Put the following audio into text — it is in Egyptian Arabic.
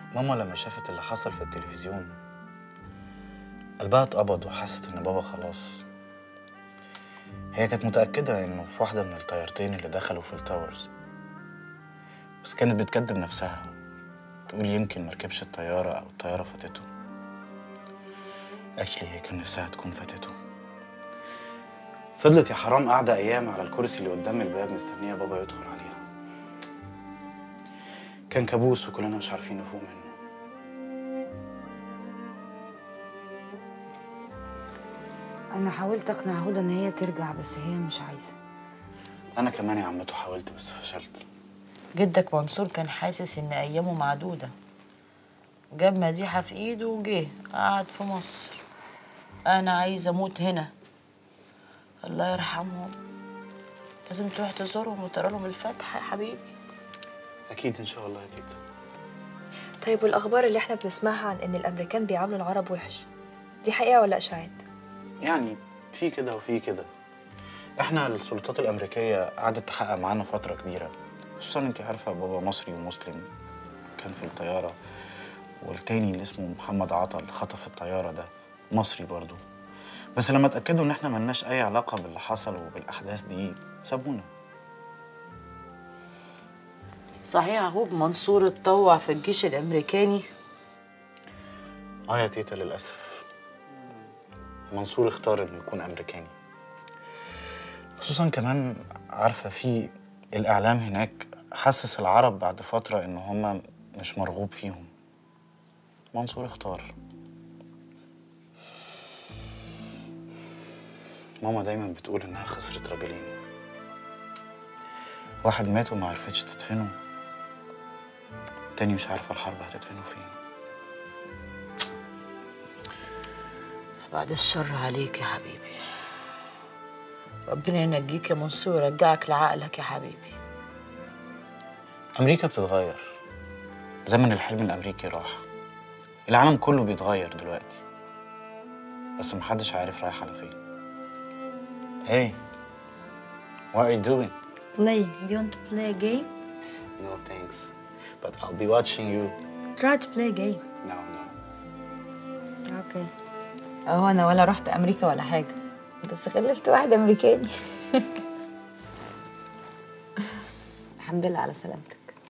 ماما لما شافت اللي حصل في التلفزيون قلبها اتقبض وحست ان بابا خلاص هي كانت متأكدة انه في واحدة من الطيارتين اللي دخلوا في التاورز بس كانت بتكدب نفسها تقول يمكن مركبش الطيارة أو الطيارة فاتته اكشلي هي كان نفسها تكون فاتته فضلت يا حرام قاعدة أيام على الكرسي اللي قدام الباب مستنية بابا يدخل عليها كان كابوس وكلنا مش عارفين نفوق منه انا حاولت اقنع هدى ان هي ترجع بس هي مش عايزه أنا كمان يا عمته حاولت بس فشلت جدك منصور كان حاسس ان ايامه معدوده جاب مديحه في ايده وجه قعد في مصر انا عايزه اموت هنا الله يرحمهم لازم تروح تزورهم وتقرا لهم الفاتحه يا حبيبي أكيد إن شاء الله يا تيتا طيب والأخبار اللي احنا بنسمعها عن إن الأمريكان بيعاملوا العرب وحش دي حقيقة ولا إشاعات؟ يعني في كده وفي كده احنا السلطات الامريكيه قعدت تحقق معانا فتره كبيره خصوصا انت عارفه بابا مصري ومسلم كان في الطياره والتاني اللي اسمه محمد عطا اللي خطف الطياره ده مصري برضو بس لما اتاكدوا ان احنا ملناش اي علاقه باللي حصل وبالاحداث دي سابونا صحيح اخوك منصور اتطوع في الجيش الامريكاني اه يا تيتا للاسف منصور اختار انه يكون امريكاني خصوصا كمان عارفه في الاعلام هناك حسس العرب بعد فتره ان هم مش مرغوب فيهم منصور اختار ماما دايما بتقول انها خسرت راجلين واحد مات وما عرفتش تدفنه تاني مش عارفه الحرب هتدفنه فين بعد الشر عليك يا حبيبي ربنا ينجيك يا منصور ويرجعك لعقلك يا حبيبي أمريكا بتتغير زمن الحلم الأمريكي راح العالم كله بيتغير دلوقتي بس محدش عارف رايح على فين Hey, what are you doing? Playing. Do you want to play a game? No thanks, but I'll be watching you. Try to play a game. No, no. Okay. اهو انا ولا رحت امريكا ولا حاجه بس خلفت واحد امريكاني الحمد لله على سلامتك